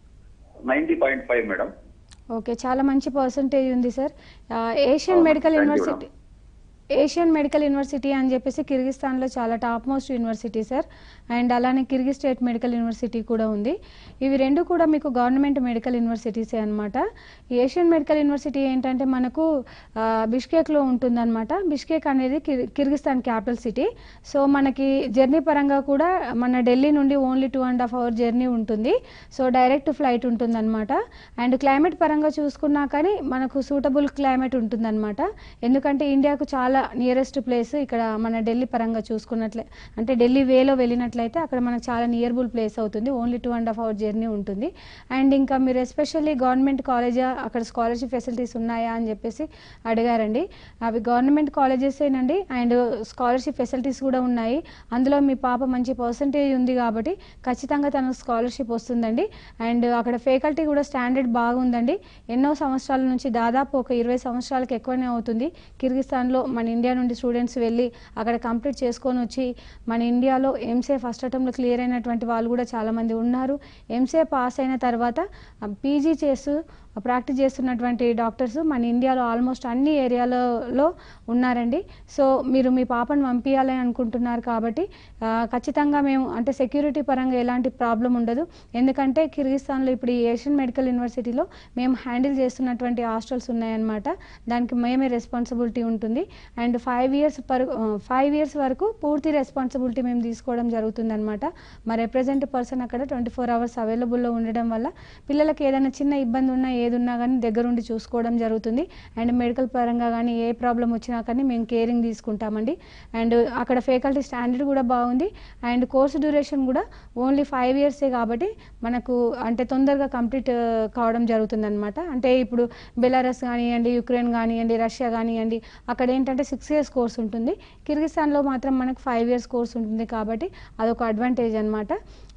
ninety point five madam okay చాలా మంచి పర్సంటేజ్ ఉంది సార్ ఆ, ఏషియన్ అవును, medical thank you, university Asian medical university అని చెప్పేసి కిర్గిస్తాన్లో చాలా top most university sir and అలానే కిర్గిజ్ స్టేట్ మెడికల్ యూనివర్సిటీ కూడా ఉంది ఇవి రెండు కూడా మీకు గవర్నమెంట్ మెడికల్ యూనివర్సిటీసే అనమాట ఏషియన్ మెడికల్ యూనివర్సిటీ ఏంటంటే మనకు ఆ, బిష్కేక్లో ఉంటుందన్నమాట బిష్కేక్ అనేది కిర్- కిర్గిస్తాన్ క్యాపిటల్ సిటీ సో మనకి జర్నీ పరంగా కూడా మన ఢిల్లీ నుండి only two and half hour journey ఉంటుంది సో డైరెక్ట్ ఫ్లైట్ ఉంటుందన్నమాట అండ్ క్లైమేట్ పరంగా చూసుకున్నా కానీ మనకు సూటబుల్ క్లైమేట్ ఉంటుందన్నమాట ఎందుకంటే ఇండియాకు చాలా నియరెస్ట్ ప్లేస్ ఇక్కడ మన ఢిల్లీ పరంగా చూసుకున్నట్లే అంటే ఢిల్లీ వేలో వెళ్ళినట్లయితే అక్కడ మనకు చాలా నియర్బుల్ ప్లేస్ అవుతుంది only two and half hour journey ఉంటుంది అండ్ ఇంకా మీరు ఎస్పెషల్లీ గవర్నమెంట్ కాలేజా అక్కడ స్కాలర్షిప్ ఫెసిలిటీస్ ఉన్నాయా అని చెప్పేసి అడిగారండి అవి గవర్నమెంట్ కాలేజెసేనండి అండ్ స్కాలర్షిప్ ఫెసిలిటీస్ కూడా ఉన్నాయి అందులో మీ పాప మంచి పర్సంటేజ్ ఉంది కాబట్టి ఖచ్చితంగా తనకు స్కాలర్షిప్ వస్తుందండి అండ్ అక్కడ ఫ్యాకల్టీ కూడా స్టాండర్డ్ బాగుందండి ఎన్నో సంవత్సరాల నుంచి దాదాపు ఒక ఇరవై సంవత్సరాలకు ఎక్కువనే అవుతుంది కిర్గిస్తాన్లో మన ఇండియా నుండి స్టూడెంట్స్ వెళ్ళి అక్కడ కంప్లీట్ చేసుకొని వచ్చి మన ఇండియాలో ఎంసీఏ ఫస్ట్ అటెంప్ట్లో క్లియర్ అయినటువంటి వాళ్ళు కూడా చాలామంది ఉన్నారు ఎంసీఏ పాస్ అయిన తర్వాత పీజీ చేస్తూ ప్రాక్టీస్ చేస్తున్నటువంటి డాక్టర్స్ మన ఇండియాలో ఆల్మోస్ట్ అన్ని ఏరియాలలో ఉన్నారండి సో మీరు మీ పాపను పంపించాలని అనుకుంటున్నారు కాబట్టి ఆ, ఖచ్చితంగా మేము అంటే సెక్యూరిటీ పరంగా ఎలాంటి ప్రాబ్లం ఉండదు ఎందుకంటే కిర్గిస్తాన్లో ఇప్పుడు ఈ ఏషియన్ మెడికల్ యూనివర్సిటీలో మేము హ్యాండిల్ చేస్తున్నటువంటి హాస్టల్స్ ఉన్నాయన్నమాట దానికి మేమే రెస్పాన్సిబిలిటీ ఉంటుంది and five years per five years వరకు పూర్తి రెస్పాన్సిబిలిటీ మేము తీసుకోవడం జరుగుతుందన్నమాట మా రిప్రజెంట్ పర్సన్ అక్కడ ట్వంటీ ఫోర్ అవర్స్ అవైలబుల్లో ఉండడం వల్ల పిల్లలకి ఏదైనా చిన్న ఇబ్బంది ఉన్నా ఏది ఉన్నా కానీ దగ్గరుండి చూసుకోవడం జరుగుతుంది అండ్ మెడికల్ పరంగా కానీ ఏ ప్రాబ్లం వచ్చినా కానీ మేము కేరింగ్ తీసుకుంటామండి అండ్ అక్కడ ఫ్యాకల్టీ స్టాండర్డ్ కూడా బాగుంది అండ్ కోర్స్ డ్యూరేషన్ కూడా ఓన్లీ ఫైవ్ ఇయర్సే కాబట్టి మనకు అంటే తొందరగా కంప్లీట్ కావడం జరుగుతుంది అనమాట అంటే ఇప్పుడు బెలారస్ కానివ్వండి యుక్రెయిన్ కానివ్వండి రష్యా కానివ్వండి అక్కడ ఏంటంటే సిక్స్ ఇయర్స్ కోర్స్ ఉంటుంది కిర్గిస్తాన్లో మాత్రం మనకు ఫైవ్ ఇయర్స్ కోర్స్ ఉంటుంది కాబట్టి అదొక అడ్వాంటేజ్ అనమాట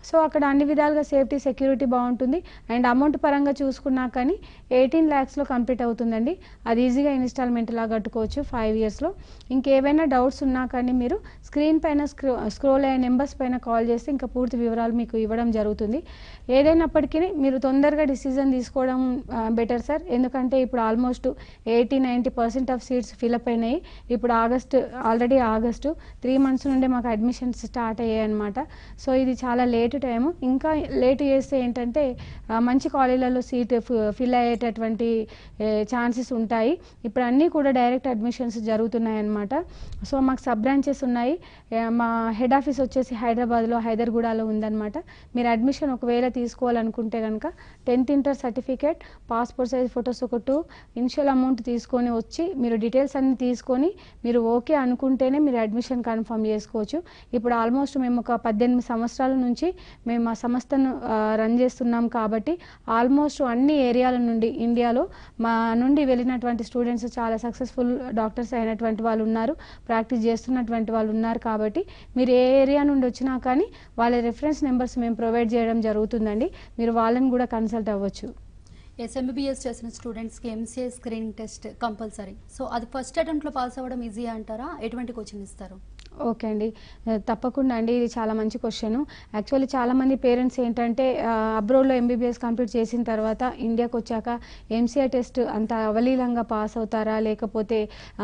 సో అక్కడ అన్ని విధాలుగా సేఫ్టీ సెక్యూరిటీ బాగుంటుంది అండ్ అమౌంట్ పరంగా చూసుకున్నా కానీ ఎయిటీన్ ల్యాక్స్లో కంప్లీట్ అవుతుందండి అది ఈజీగా ఇన్స్టాల్మెంట్ లా కట్టుకోవచ్చు ఫైవ్ ఇయర్స్లో ఇంకేమైనా డౌట్స్ ఉన్నా కానీ మీరు స్క్రీన్ పైన స్క్రో స్క్రోల్ అయ్యే నెంబర్స్ పైన కాల్ చేస్తే ఇంకా పూర్తి వివరాలు మీకు ఇవ్వడం జరుగుతుంది ఏదైనప్పటికీ మీరు తొందరగా డిసిజన్ తీసుకోవడం బెటర్ సార్ ఎందుకంటే ఇప్పుడు almost eighty ninety percent of seats fill up అయినాయి ఇప్పుడు August already August three months నుండే మాకు అడ్మిషన్స్ స్టార్ట్ అయ్యాయి అనమాట సో ఇది చాలా లేట్ టైం ఇంకా లేట్ చేస్తే ఏంటంటే ఆ, మంచి కాలేజీలలో సీట్ ఫిల్ అయ్యేటటువంటి ఛాన్సెస్ ఉంటాయి ఇప్పుడు అన్నీ కూడా డైరెక్ట్ అడ్మిషన్స్ జరుగుతున్నాయి అనమాట సో మాకు సబ్ బ్రాంచెస్ ఉన్నాయి ఏ, మా హెడ్ ఆఫీస్ వచ్చేసి హైదరాబాద్లో హైదర్గూడలో ఉందన్నమాట మీరు అడ్మిషన్ ఒకవేళ తీసుకోవాలనుకుంటే కనుక tenth inter certificate passport size photos ఒక టూ ఇనిషియల్ అమౌంట్ తీసుకొని వచ్చి మీరు డీటెయిల్స్ అన్ని తీసుకొని మీరు ఓకే అనుకుంటేనే మీరు అడ్మిషన్ కన్ఫర్మ్ చేసుకోవచ్చు ఇప్పుడు ఆల్మోస్ట్ మేము ఒక పద్దెనిమిది సంవత్సరాల నుంచి మేము మా సంస్థను రన్ చేస్తున్నాం కాబట్టి ఆల్మోస్ట్ అన్ని ఏరియాల నుండి ఇండియాలో మా నుండి వెళ్ళినటువంటి స్టూడెంట్స్ చాలా సక్సెస్ఫుల్ డాక్టర్స్ అయినటువంటి వాళ్ళు ఉన్నారు ప్రాక్టీస్ చేస్తున్నటువంటి వాళ్ళు ఉన్నారు కాబట్టి మీరు ఏ ఏరియా నుండి వచ్చినా కానీ వాళ్ళ రెఫరెన్స్ నెంబర్స్ మేము ప్రొవైడ్ చేయడం జరుగుతుందండి మీరు వాళ్ళని కూడా కన్సల్ట్ అవ్వచ్చు ఎస్ ఎంబీబీఎస్ చేసిన స్టూడెంట్స్కి MCA screening test compulsory so అది ఫస్ట్ అటెంప్ట్లో పాస్ అవ్వడం ఈజీ అంటారా ఎటువంటి కోచింగ్ ఇస్తారు ఓకే అండి ఆ, తప్పకుండా అండి ఇది చాలా మంచి క్వశ్చన్ యాక్చువల్లీ చాలామంది పేరెంట్స్ ఏంటంటే అబ్రోడ్లో ఎంబీబీఎస్ కంప్లీట్ చేసిన తర్వాత ఇండియాకి వచ్చాక ఎంసీఐ టెస్ట్ అంత అవలీలంగా పాస్ అవుతారా లేకపోతే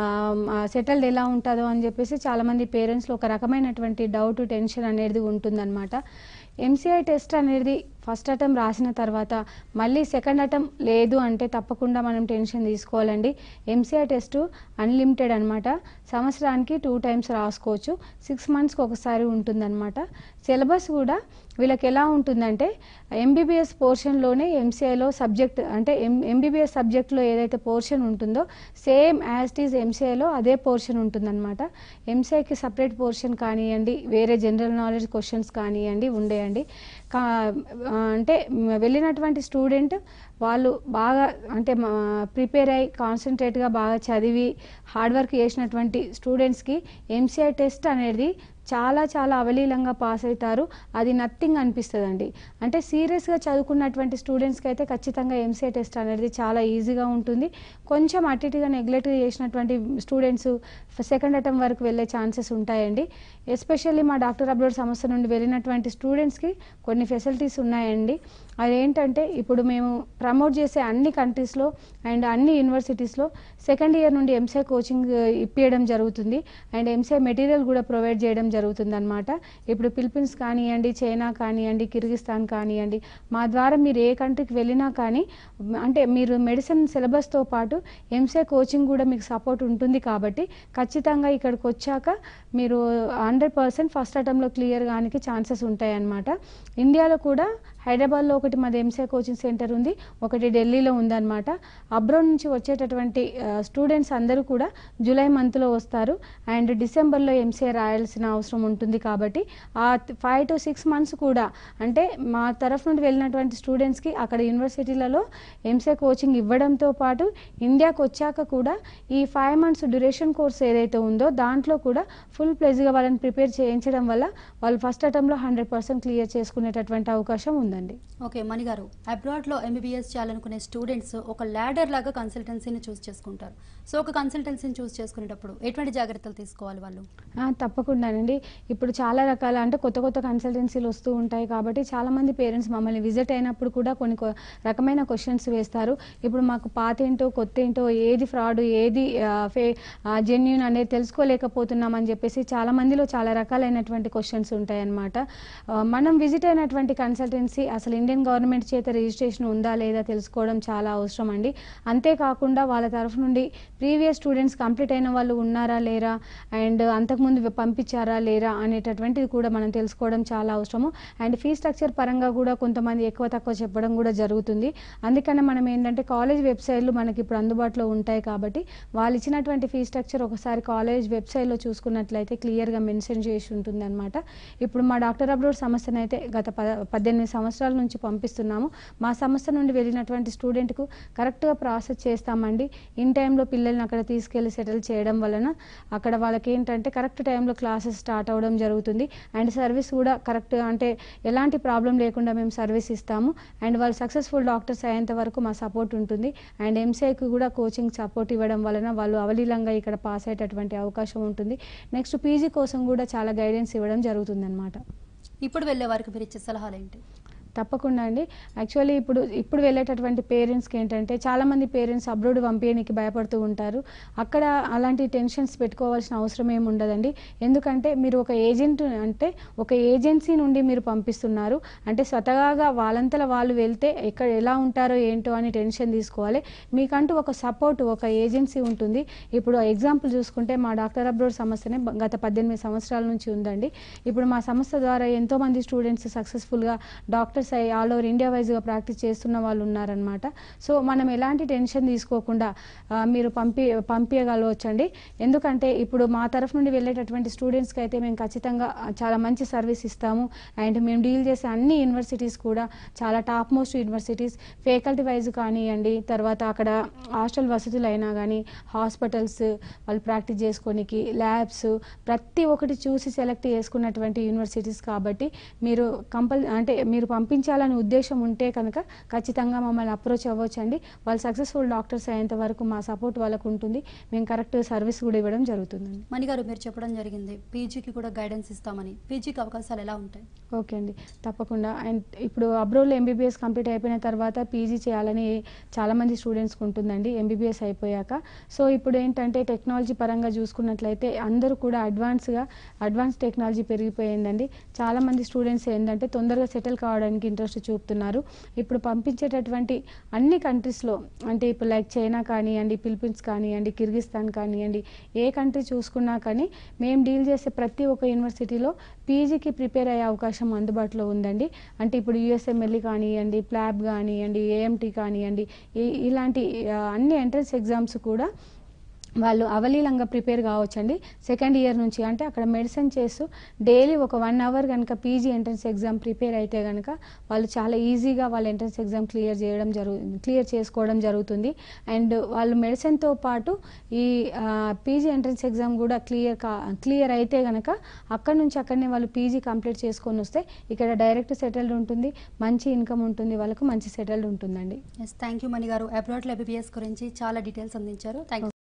సెటిల్డ్ ఎలా ఉంటుందో అని చెప్పేసి చాలామంది పేరెంట్స్లో ఒక రకమైనటువంటి డౌట్ టెన్షన్ అనేది ఉంటుందన్నమాట ఎంసీఐ టెస్ట్ అనేది ఫస్ట్ అటెంప్ట్ రాసిన తర్వాత మళ్ళీ సెకండ్ అటెంప్ట్ లేదు అంటే తప్పకుండా మనం టెన్షన్ తీసుకోవాలండి ఎంసీఐ టెస్ట్ అన్లిమిటెడ్ అనమాట సంవత్సరానికి టూ టైమ్స్ రాసుకోవచ్చు సిక్స్ మంత్స్కి ఒకసారి ఉంటుందన్నమాట సిలబస్ కూడా వీళ్ళకి ఎలా ఉంటుందంటే ఎంబీబీఎస్ పోర్షన్లోనే ఎంసీఐలో సబ్జెక్ట్ అంటే ఎం ఎంబీబీఎస్ సబ్జెక్ట్లో ఏదైతే పోర్షన్ ఉంటుందో సేమ్ యాజ్ ఇట్ ఈజ్ ఎంసీఐలో అదే పోర్షన్ ఉంటుందన్నమాట ఎంసీఐకి సపరేట్ పోర్షన్ కానివ్వండి వేరే జనరల్ నాలెడ్జ్ క్వశ్చన్స్ కానివ్వండి ఉండేయండి కా ఆ, అంటే మ్, వెళ్ళినటువంటి స్టూడెంట్ వాళ్ళు బాగా అంటే ప్రిపేర్ అయ్యి కాన్సన్ట్రేట్గా బాగా చదివి హార్డ్ వర్క్ చేసినటువంటి స్టూడెంట్స్కి ఎంసీఐ టెస్ట్ అనేది చాలా చాలా అవలీలంగా పాస్ అవుతారు అది నథింగ్ అనిపిస్తుందండి అంటే సీరియస్గా చదువుకున్నటువంటి స్టూడెంట్స్కి అయితే ఖచ్చితంగా ఎంసీఐ టెస్ట్ అనేది చాలా ఈజీగా ఉంటుంది కొంచెం అటు ఇటుగా నెగ్లెక్ట్ చేసినటువంటి స్టూడెంట్స్ సెకండ్ అటెంప్ వరకు వెళ్ళే ఛాన్సెస్ ఉంటాయండి ఎస్పెషల్లీ మా డాక్టర్ అబ్రోడ్ సంస్థ నుండి వెళ్ళినటువంటి స్టూడెంట్స్కి కొన్ని ఫెసిలిటీస్ ఉన్నాయండి అదేంటంటే ఇప్పుడు మేము ప్రమోట్ చేసే అన్ని కంట్రీస్లో అండ్ అన్ని యూనివర్సిటీస్లో సెకండ్ ఇయర్ నుండి ఎంసీఐ కోచింగ్ ఇప్పించడం జరుగుతుంది అండ్ ఎంసీఐ మెటీరియల్ కూడా ప్రొవైడ్ చేయడం జరుగుతుంది అనమాట ఇప్పుడు ఫిలిప్పీన్స్ కానివ్వండి చైనా కానివ్వండి కిర్గిస్తాన్ కానివ్వండి మా ద్వారా మీరు ఏ కంట్రీకి వెళ్ళినా కానీ అంటే మీరు మెడిసిన్ సిలబస్తో పాటు ఎంసీఐ కోచింగ్ కూడా మీకు సపోర్ట్ ఉంటుంది కాబట్టి ఖచ్చితంగా ఇక్కడికి వచ్చాక మీరు హండ్రెడ్ పర్సెంట్ ఫస్ట్ అటెంప్ట్లో క్లియర్ కానికి ఛాన్సెస్ ఉంటాయి అన్నమాట ఇండియాలో కూడా హైదరాబాద్లో ఒకటి మాది ఎంసీఐ కోచింగ్ సెంటర్ ఉంది ఒకటి ఢిల్లీలో ఉందన్నమాట అబ్రోడ్ నుంచి వచ్చేటటువంటి స్టూడెంట్స్ అందరూ కూడా జూలై మంత్లో వస్తారు అండ్ డిసెంబర్లో ఎంసీఐ రాయాల్సిన అవసరం ఉంటుంది కాబట్టి ఆ ఫైవ్ టు సిక్స్ మంత్స్ కూడా అంటే మా తరఫు నుండి వెళ్ళినటువంటి స్టూడెంట్స్కి అక్కడ యూనివర్సిటీలలో ఎంసీఐ కోచింగ్ ఇవ్వడంతో పాటు ఇండియాకి వచ్చాక కూడా ఈ ఫైవ్ మంత్స్ డ్యూరేషన్ కోర్స్ ఏదైతే ఉందో దాంట్లో కూడా ఫుల్ ప్లెజ్గా వాళ్ళని ప్రిపేర్ చేయించడం వల్ల వాళ్ళు ఫస్ట్ అటెంప్ట్లో హండ్రెడ్ పర్సెంట్ క్లియర్ చేసుకునేటటువంటి అవకాశం ఉందండి ఓకే మణి గారు అబ్రాడ్లో ఎంబీబీఎస్ చేయాలనుకునే స్టూడెంట్స్ ఒక ల్యాడర్ లాగా కన్సల్టెన్సీని చూస్ చేసుకుంటారు సో ఒక కన్సల్టెన్సీని చూస్ చేసుకునేటప్పుడు ఎటువంటి జాగ్రత్తలు తీసుకోవాలి వాళ్ళు ఆ, తప్పకుండానండి ఇప్పుడు చాలా రకాల అంటే కొత్త కొత్త కన్సల్టెన్సీలు వస్తూ ఉంటాయి కాబట్టి చాలామంది పేరెంట్స్ మమ్మల్ని విజిట్ అయినప్పుడు కూడా కొన్ని కొ- రకమైన క్వశ్చన్స్ వేస్తారు ఇప్పుడు మాకు పాత ఏంటో కొత్త ఏంటో ఏది ఫ్రాడ్ ఏది ఆ, ఫే జెన్యున్ అనేది తెలుసుకోలేకపోతున్నాం అని చెప్పేసి చాలా మందిలో చాలా రకాలైనటువంటి క్వశ్చన్స్ ఉంటాయన్నమాట ఆ, మనం విజిట్ అయినటువంటి కన్సల్టెన్సీ అసలు ఇండియన్ గవర్నమెంట్ చేత రిజిస్ట్రేషన్ ఉందా లేదా తెలుసుకోవడం చాలా అవసరం అండి అంతేకాకుండా వాళ్ళ తరఫు నుండి ప్రీవియస్ స్టూడెంట్స్ కంప్లీట్ అయిన వాళ్ళు ఉన్నారా లేరా అండ్ అంతకుముందు పంపించారా లేరా అనేటటువంటిది కూడా మనం తెలుసుకోవడం చాలా అవసరము అండ్ ఫీ స్ట్రక్చర్ పరంగా కూడా కొంతమంది ఎక్కువ తక్కువ చెప్పడం కూడా జరుగుతుంది అందుకనే మనం ఏంటంటే కాలేజ్ వెబ్సైట్లు మనకి ఇప్పుడు అందుబాటులో ఉంటాయి కాబట్టి వాళ్ళు ఇచ్చినటువంటి ఫీ స్ట్రక్చర్ ఒకసారి కాలేజ్ వెబ్సైట్లో చూసుకున్నట్లయితే క్లియర్గా మెన్షన్ చేసి ఉంటుంది ఇప్పుడు మా డాక్టర్ అబ్రోడ్ సంస్థను అయితే గత ప పద్దెనిమిది సంవత్సరాలు సంవత్సరాల నుంచి పంపిస్తున్నాము మా సంస్థ నుండి వెళ్ళినటువంటి స్టూడెంట్కు కరెక్ట్గా ప్రాసెస్ చేస్తామండి ఇన్ టైంలో పిల్లల్ని అక్కడ తీసుకెళ్ళి సెటిల్ చేయడం వలన అక్కడ వాళ్ళకి ఏంటంటే కరెక్ట్ టైంలో క్లాసెస్ స్టార్ట్ అవ్వడం జరుగుతుంది అండ్ సర్వీస్ కూడా కరెక్ట్ అంటే ఎలాంటి ప్రాబ్లం లేకుండా మేము సర్వీస్ ఇస్తాము అండ్ వాళ్ళు సక్సెస్ఫుల్ డాక్టర్స్ అయ్యేంత వరకు మా సపోర్ట్ ఉంటుంది అండ్ ఎంసీఐకి కూడా కోచింగ్ సపోర్ట్ ఇవ్వడం వలన వాళ్ళు అవలీలంగా ఇక్కడ పాస్ అయ్యేటటువంటి అవకాశం ఉంటుంది నెక్స్ట్ పీజీ కోసం కూడా చాలా గైడెన్స్ ఇవ్వడం జరుగుతుంది అనమాట ఇప్పుడు వెళ్ళే వారికి మీరు ఇచ్చే సలహాలు ఏంటి తప్పకుండా అండి యాక్చువల్లీ ఇప్పుడు ఇప్పుడు వెళ్ళేటటువంటి పేరెంట్స్కి ఏంటంటే చాలామంది పేరెంట్స్ అబ్రోడ్ పంపించడానికి భయపడుతూ ఉంటారు అక్కడ అలాంటి టెన్షన్స్ పెట్టుకోవాల్సిన అవసరం ఏమి ఉండదండి ఎందుకంటే మీరు ఒక ఏజెంట్ అంటే ఒక ఏజెన్సీ నుండి మీరు పంపిస్తున్నారు అంటే స్వతహాగా వాళ్ళంతలా వాళ్ళు వెళ్తే ఎక్కడ ఎలా ఉంటారో ఏంటో అని టెన్షన్ తీసుకోవాలి మీకంటూ ఒక సపోర్ట్ ఒక ఏజెన్సీ ఉంటుంది ఇప్పుడు ఎగ్జాంపుల్ చూసుకుంటే మా డాక్టర్ అబ్రోడ్ సంస్థనే బ- గత పద్దెనిమిది సంవత్సరాల నుంచి ఉందండి ఇప్పుడు మా సంస్థ ద్వారా ఎంతోమంది స్టూడెంట్స్ సక్సెస్ఫుల్గా డాక్టర్స్ అయ్యి ఆల్ ఓవర్ ఇండియా వైజ్గా ప్రాక్టీస్ చేస్తున్న వాళ్ళు ఉన్నారనమాట సో మనం ఎలాంటి టెన్షన్ తీసుకోకుండా ఆ, మీరు పంపి పంపించగలవచ్చండి ఎందుకంటే ఇప్పుడు మా తరఫు నుండి వెళ్ళేటటువంటి స్టూడెంట్స్కి అయితే మేము ఖచ్చితంగా ఆ, చాలా మంచి సర్వీస్ ఇస్తాము అండ్ మేము డీల్ చేసే అన్ని యూనివర్సిటీస్ కూడా చాలా top most universities faculty wise కానివ్వండి తర్వాత అక్కడ హాస్టల్ వసతులు అయినా కానీ హాస్పిటల్స్ వాళ్ళు ప్రాక్టీస్ చేసుకోనికి ల్యాబ్స్ ప్రతి ఒక్కటి చూసి సెలెక్ట్ చేసుకున్నటువంటి యూనివర్సిటీస్ కాబట్టి మీరు కంపల్ అంటే మీరు పంపించాలనే ఉద్దేశం ఉంటే కనుక ఖచ్చితంగా మమ్మల్ని అప్రోచ్ అవ్వచ్చండి వాళ్ళు సక్సెస్ఫుల్ డాక్టర్స్ అయ్యేంత వరకు మా సపోర్ట్ వాళ్ళకు ఉంటుంది మేము కరెక్ట్ సర్వీస్ కూడా ఇవ్వడం జరుగుతుందండి మణిగారు మీరు చెప్పడం జరిగింది పీజీకి కూడా గైడెన్స్ ఇస్తామని పీజీకి అవకాశాలు ఎలా ఉంటాయి ఓకే అండి తప్పకుండా అండ్ ఇప్పుడు అబ్రోడ్లో ఎంబీబీఎస్ కంప్లీట్ అయిపోయిన తర్వాత పీజీ చేయాలని చాలామంది స్టూడెంట్స్కి ఉంటుందండి ఎంబీబీఎస్ అయిపోయాక సో ఇప్పుడు ఏంటంటే టెక్నాలజీ పరంగా చూసుకున్నట్లయితే అందరూ కూడా అడ్వాన్స్గా అడ్వాన్స్ టెక్నాలజీ పెరిగిపోయిందండి చాలామంది స్టూడెంట్స్ ఏంటంటే తొందరగా సెటిల్ కావడానికి ఇంట్రెస్ట్ చూపుతున్నారు ఇప్పుడు పంపించేటటువంటి అన్ని కంట్రీస్లో అంటే ఇప్పుడు లైక్ చైనా కానివ్వండి ఫిలిపీన్స్ కానివ్వండి కిర్గిస్తాన్ కానివ్వండి ఏ కంట్రీ చూసుకున్నా కానీ మేము డీల్ చేసే ప్రతి ఒక్క యూనివర్సిటీలో పీజీకి ప్రిపేర్ అయ్యే అవకాశం అందుబాటులో ఉందండి అంటే ఇప్పుడు యూఎస్ఎంఎల్ఈ కానివ్వండి ప్లాబ్ కానివ్వండి ఏఎంటీ కానివ్వండి ఈ- ఇలాంటి ఆ, అన్ని ఎంట్రన్స్ ఎగ్జామ్స్ కూడా వాళ్ళు అవలీలంగా ప్రిపేర్ కావచ్చండి సెకండ్ ఇయర్ నుంచి అంటే అక్కడ మెడిసిన్ చేస్తూ డైలీ ఒక వన్ అవర్ కనుక పీజీ ఎంట్రన్స్ ఎగ్జామ్ ప్రిపేర్ అయితే కనుక వాళ్ళు చాలా ఈజీగా వాళ్ళ ఎంట్రన్స్ ఎగ్జామ్ క్లియర్ చేయడం జరుగు క్లియర్ చేసుకోవడం జరుగుతుంది అండ్ వాళ్ళు మెడిసిన్తో పాటు ఈ పీజీ ఎంట్రన్స్ ఎగ్జామ్ కూడా క్లియర్ కా క్లియర్ అయితే కనుక అక్కడ నుంచి అక్కడనే వాళ్ళు పీజీ కంప్లీట్ చేసుకొని వస్తే ఇక్కడ డైరెక్ట్ సెటిల్డ్ ఉంటుంది మంచి ఇన్కమ్ ఉంటుంది వాళ్ళకు మంచి సెటిల్డ్ ఉంటుందండి ఎస్ థ్యాంక్ యూ మణిగారు అబ్రాడ్లో ఎంబీబీఎస్ గురించి చాలా డీటెయిల్స్ అందించారు థ్యాంక్